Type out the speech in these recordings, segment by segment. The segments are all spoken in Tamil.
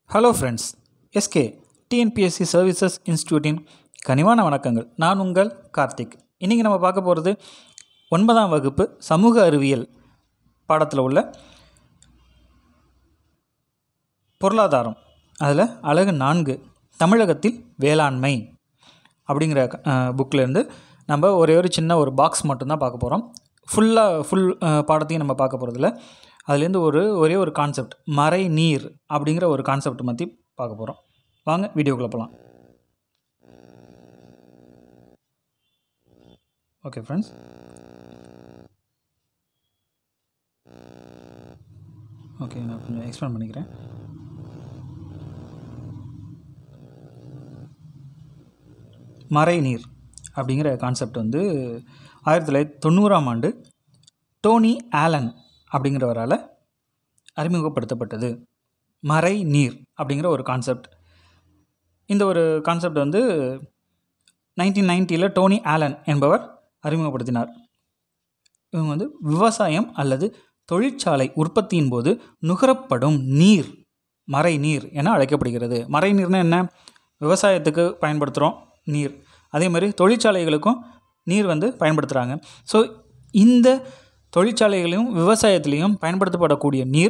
hello friends SK TNPSC services இன்ஸ்டியூட்டின் கனிவான வணக்கங்கள் நான் உங்கள் கார்த்திக் இன்றைக்கி நம்ம பார்க்க போகிறது ஒன்பதாம் வகுப்பு சமூக அறிவியல் பாடத்தில் உள்ள பொருளாதாரம் அதில் அழகு நான்கு தமிழகத்தில் வேளாண்மை அப்படிங்கிற புக்கிலேருந்து நம்ம ஒரே ஒரு சின்ன ஒரு பாக்ஸ் மட்டும்தான் பார்க்க போகிறோம் ஃபுல்லாக ஃபுல் பாடத்தையும் நம்ம பார்க்க போகிறதில்ல அதுலேருந்து ஒரு ஒரே ஒரு கான்செப்ட் மறை நீர் அப்படிங்கிற ஒரு கான்செப்ட் பற்றி பார்க்க போகிறோம் வாங்க வீடியோக்குள்ளே போகலாம் ஓகே ஃப்ரெண்ட்ஸ் ஓகே நான் கொஞ்சம் எக்ஸ்பிளைன் பண்ணிக்கிறேன் மறைநீர் அப்படிங்கிற கான்செப்ட் வந்து ஆயிரத்தி தொள்ளாயிரத்தி தொண்ணூறாம் ஆண்டு டோனி ஆலன் அப்படிங்கிறவரால் அறிமுகப்படுத்தப்பட்டது மறை நீர் அப்படிங்கிற ஒரு கான்செப்ட் இந்த ஒரு கான்செப்ட் வந்து நைன்டீன் நைன்ட்டியில் டோனி ஆலன் என்பவர் அறிமுகப்படுத்தினார் இவங்க வந்து விவசாயம் அல்லது தொழிற்சாலை உற்பத்தியின் போது நுகரப்படும் நீர் மறை நீர் என அழைக்கப்படுகிறது மறை நீர்னால் என்ன விவசாயத்துக்கு பயன்படுத்துகிறோம் நீர் அதே மாதிரி தொழிற்சாலைகளுக்கும் நீர் வந்து பயன்படுத்துகிறாங்க ஸோ இந்த தொழிற்சாலைகளையும் விவசாயத்துலேயும் பயன்படுத்தப்படக்கூடிய நீர்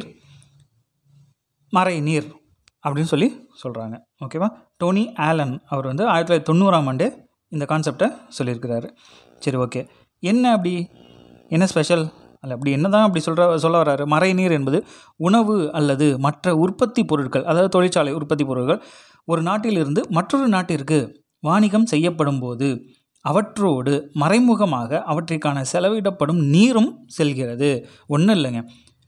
மறை நீர் அப்படின்னு சொல்லி சொல்கிறாங்க ஓகேவா டோனி ஆலன் அவர் வந்து ஆயிரத்தி தொள்ளாயிரத்தி தொண்ணூறாம் ஆண்டு இந்த கான்செப்டை சொல்லியிருக்கிறாரு சரி ஓகே என்ன அப்படி என்ன ஸ்பெஷல் அல்ல அப்படி என்ன தான் அப்படி சொல்கிற சொல்ல வர்றாரு மறை நீர் என்பது உணவு அல்லது மற்ற உற்பத்தி பொருட்கள் அதாவது தொழிற்சாலை உற்பத்தி பொருட்கள் ஒரு நாட்டிலிருந்து மற்றொரு நாட்டிற்கு வாணிகம் செய்யப்படும் போது அவற்றோடு மறைமுகமாக அவற்றிற்கான செலவிடப்படும் நீரும் செல்கிறது ஒன்றும் இல்லைங்க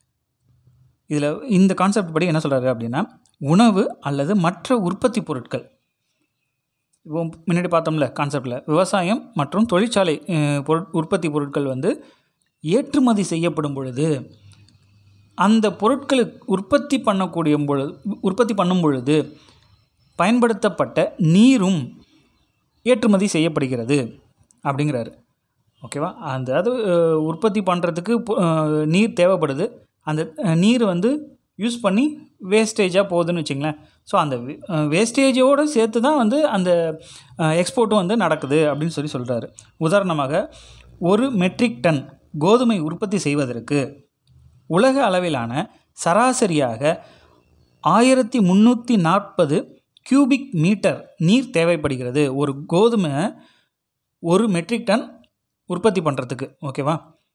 இதில் இந்த கான்செப்ட் படி என்ன சொல்கிறாரு அப்படின்னா உணவு அல்லது மற்ற உற்பத்தி பொருட்கள் இப்போ முன்னாடி பார்த்தோம்ல கான்செப்டில் விவசாயம் மற்றும் தொழிற்சாலை பொருட் உற்பத்தி பொருட்கள் வந்து ஏற்றுமதி செய்யப்படும் பொழுது அந்த பொருட்களுக்கு உற்பத்தி பண்ணக்கூடிய பொழுது உற்பத்தி பண்ணும் பொழுது பயன்படுத்தப்பட்ட நீரும் ஏற்றுமதி செய்யப்படுகிறது அப்படிங்கிறாரு ஓகேவா அந்த அது உற்பத்தி பண்ணுறதுக்கு நீர் தேவைப்படுது அந்த நீர் வந்து யூஸ் பண்ணி வேஸ்டேஜாக போகுதுன்னு வச்சிங்களேன் ஸோ அந்த வேஸ்டேஜோடு சேர்த்து தான் வந்து அந்த எக்ஸ்போர்ட்டும் வந்து நடக்குது அப்படின்னு சொல்லி சொல்கிறாரு உதாரணமாக ஒரு மெட்ரிக் டன் கோதுமை உற்பத்தி செய்வதற்கு உலக அளவிலான சராசரியாக ஆயிரத்தி முந்நூற்றி நாற்பது கியூபிக் மீட்டர் நீர் தேவைப்படுகிறது ஒரு கோதுமை ஒரு மெட்ரிக் டன் உற்பத்தி பண்ணுறதுக்கு ஓகேவா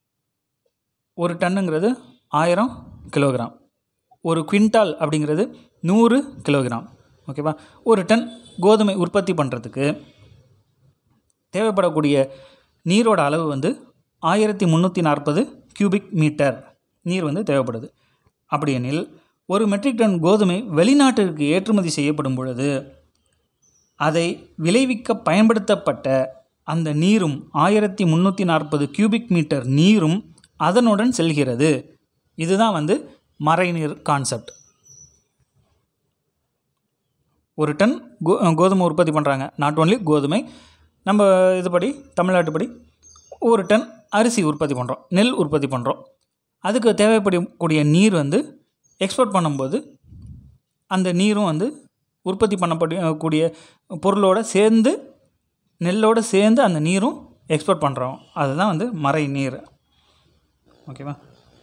ஒரு டன்னுங்கிறது ஆயிரம் கிலோகிராம் ஒரு குவிண்டால் அப்படிங்கிறது நூறு கிலோகிராம் ஓகேவா ஒரு டன் கோதுமை உற்பத்தி பண்ணுறதுக்கு தேவைப்படக்கூடிய நீரோட அளவு வந்து ஆயிரத்தி முந்நூற்றி நாற்பது கியூபிக் மீட்டர் நீர் வந்து தேவைப்படுது அப்படியெனில் ஒரு மெட்ரிக் டன் கோதுமை வெளிநாட்டிற்கு ஏற்றுமதி செய்யப்படும் பொழுது அதை விளைவிக்க பயன்படுத்தப்பட்ட அந்த நீரும் ஆயிரத்தி முந்நூற்றி நாற்பது கியூபிக் மீட்டர் நீரும் அதனுடன் செல்கிறது இதுதான் வந்து மறைநீர் கான்செப்ட் ஒரு டன் கோ கோதுமை உற்பத்தி பண்ணுறாங்க நாட் ஓன்லி கோதுமை நம்ம இதுபடி தமிழ்நாட்டுப்படி ஒரு டன் அரிசி உற்பத்தி பண்ணுறோம் நெல் உற்பத்தி பண்ணுறோம் அதுக்கு தேவைப்படக்கூடிய நீர் வந்து எக்ஸ்போர்ட் பண்ணும்போது அந்த நீரும் வந்து உற்பத்தி பண்ணப்படக்கூடிய பொருளோடு சேர்ந்து நெல்லோடு சேர்ந்து அந்த நீரும் எக்ஸ்போர்ட் பண்ணுறோம் அதுதான் வந்து மறை நீர் ஓகேவா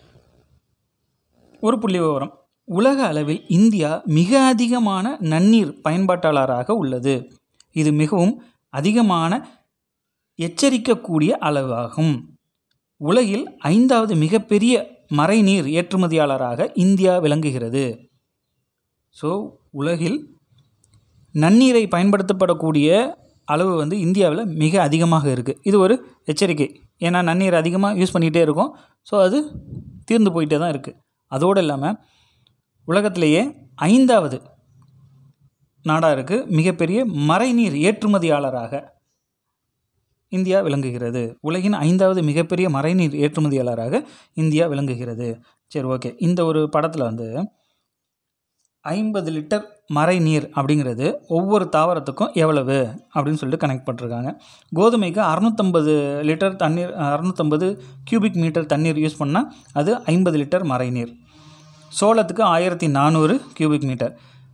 ஒரு புள்ளி விவரம் உலக அளவில் இந்தியா மிக அதிகமான நன்னீர் பயன்பாட்டாளராக உள்ளது இது மிகவும் அதிகமான எச்சரிக்கக்கூடிய அளவாகும் உலகில் ஐந்தாவது மிகப்பெரிய மறைநீர் ஏற்றுமதியாளராக இந்தியா விளங்குகிறது ஸோ உலகில் நன்னீரை பயன்படுத்தப்படக்கூடிய அளவு வந்து இந்தியாவில் மிக அதிகமாக இருக்குது இது ஒரு எச்சரிக்கை ஏன்னா நன்னீர் அதிகமாக யூஸ் பண்ணிகிட்டே இருக்கும் ஸோ அது தீர்ந்து போயிட்டே தான் இருக்குது அதோடு இல்லாமல் உலகத்திலேயே ஐந்தாவது நாடாக இருக்குது மிகப்பெரிய மறைநீர் ஏற்றுமதியாளராக இந்தியா விளங்குகிறது உலகின் ஐந்தாவது மிகப்பெரிய மறைநீர் ஏற்றுமதியாளராக இந்தியா விளங்குகிறது சரி ஓகே இந்த ஒரு படத்தில் வந்து ஐம்பது லிட்டர் மறை நீர் அப்படிங்கிறது ஒவ்வொரு தாவரத்துக்கும் எவ்வளவு அப்படின்னு சொல்லிட்டு கனெக்ட் பண்ணிருக்காங்க கோதுமைக்கு அறநூற்றம்பது லிட்டர் தண்ணீர் அறநூற்றம்பது கியூபிக் மீட்டர் தண்ணீர் யூஸ் பண்ணால் அது ஐம்பது லிட்டர் மறை நீர் சோளத்துக்கு ஆயிரத்தி நானூறு கியூபிக் மீட்டர்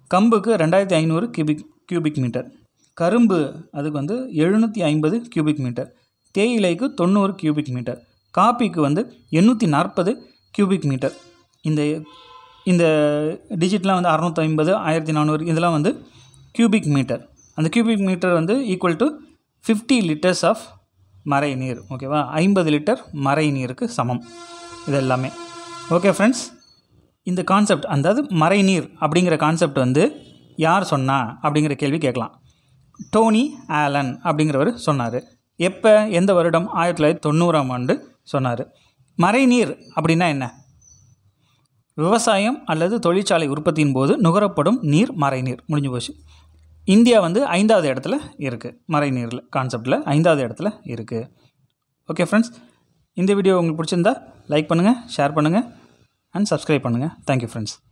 கம்புக்கு ரெண்டாயிரத்தி ஐநூறு கியூபிக் கியூபிக் மீட்டர் கரும்பு அதுக்கு வந்து எழுநூற்றி ஐம்பது கியூபிக் மீட்டர் தேயிலைக்கு தொண்ணூறு கியூபிக் மீட்டர் காப்பிக்கு வந்து எண்ணூற்றி நாற்பது கியூபிக் மீட்டர் இந்த இந்த டிஜிட்லாம் வந்து அறநூற்றி ஐம்பது ஆயிரத்தி நானூறு இதெல்லாம் வந்து கியூபிக் மீட்டர் அந்த கியூபிக் மீட்டர் வந்து equal to fifty litres of மறை நீர் ஓகேவா ஐம்பது லிட்டர் மறை நீருக்கு சமம் இது எல்லாமே ஓகே ஃப்ரெண்ட்ஸ் இந்த கான்செப்ட் அதாவது மறைநீர் அப்படிங்கிற கான்செப்ட் வந்து யார் சொன்னா அப்படிங்கிற கேள்வி கேட்கலாம் டோனி ஆலன் அப்படிங்கிறவர் சொன்னார் எப்போ எந்த வருடம் ஆயிரத்தி தொள்ளாயிரத்தி தொண்ணூறாம் ஆண்டு சொன்னார் மறைநீர் அப்படின்னா என்ன விவசாயம் அல்லது தொழிற்சாலை உற்பத்தியின் போது நுகரப்படும் நீர் மறைநீர் முடிஞ்சு போச்சு இந்தியா வந்து ஐந்தாவது இடத்துல இருக்குது மறைநீரில் கான்செப்டில் ஐந்தாவது இடத்துல இருக்குது ஓகே ஃப்ரெண்ட்ஸ் இந்த வீடியோ உங்களுக்கு பிடிச்சிருந்தா லைக் பண்ணுங்கள் ஷேர் பண்ணுங்கள் அண்ட் சப்ஸ்கிரைப் பண்ணுங்கள் தேங்க்யூ ஃப்ரெண்ட்ஸ்